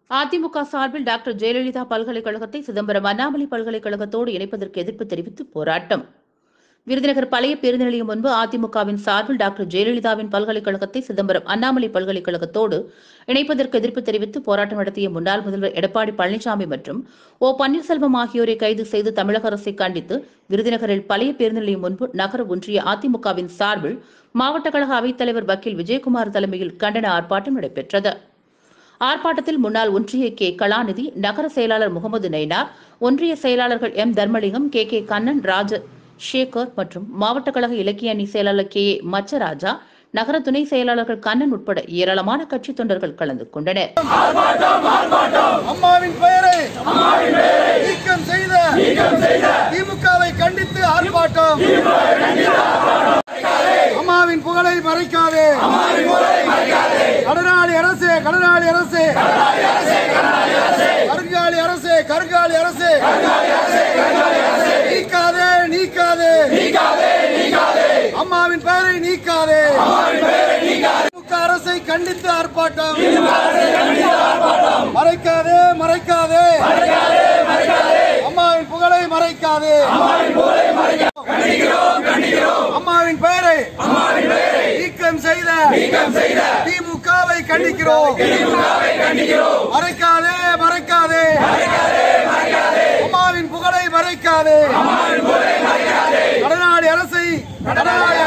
அதிமுக சார்பில் டாக்டர் ஜெயலலிதா பல்கலைக்கழகத்தை சிதம்பரம் அண்ணாமலை பல்கலைக்கழகத்தோடு இணைப்பதற்கு எதிர்ப்பு தெரிவித்து போராட்டம் விருதுநகர் பழைய பேருந்து நிலையம் முன்பு அதிமுகவின் சார்பில் டாக்டர் ஜெயலலிதாவின் பல்கலைக்கழகத்தை சிதம்பரம் அண்ணாமலை பல்கலைக்கழகத்தோடு இணைப்பதற்கு எதிர்ப்பு தெரிவித்து போராட்டம் நடத்திய முன்னாள் முதல்வர் எடப்பாடி பழனிசாமி மற்றும் ஓ பன்னீர்செல்வம் ஆகியோரை கைது செய்து தமிழக அரசை கண்டித்து விருதுநகரில் பழைய பேருந்து நிலையம் முன்பு நகர ஒன்றிய அதிமுகவின் சார்பில் மாவட்ட கழக அவைத்தலைவர் வக்கீல் விஜயகுமார் தலைமையில் கண்டன ஆர்ப்பாட்டம் நடைபெற்றது ஆர்ப்பாட்டத்தில் முன்னாள் ஒன்றிய கே கலாநிதி நகர செயலாளர் முகமது நைனார் ஒன்றிய செயலாளர்கள் M Dharmalingam K K Kannan Raja Sekar மற்றும் மாவட்ட கழக இலக்கிய அணி செயலாளர் கே ஏ மச்சராஜா நகர துணை செயலாளர்கள் கண்ணன் உட்பட ஏராளமான கட்சி தொண்டர்கள் கலந்து கொண்டனர் அம்மாவின் பெயரை நீக்கம் செய்த திமுகவை கண்டித்து ஆர்ப்பாட்டம் அம்மாவின் புகழை மறைக்காதே கடனாளி அரசு கடனாளி அரசு கருங்காலி அரசு கருங்காலி அரசு நீக்காதே நீக்காதே அம்மாவின் பெயரை நீக்காதே திமுக அரசை கண்டித்து ஆர்ப்பாட்டம் மறைக்காதே மறைக்காதே அம்மாவின் புகழை மறைக்காதே அம்மாவின் பெயரை நீக்கம் செய்த திமுகவை கண்டிக்கிறோம் மறைக்காதே மறைக்காதே அம்மாவின் புகழை மறைக்காதே கடனாளி அரசை கடனாளி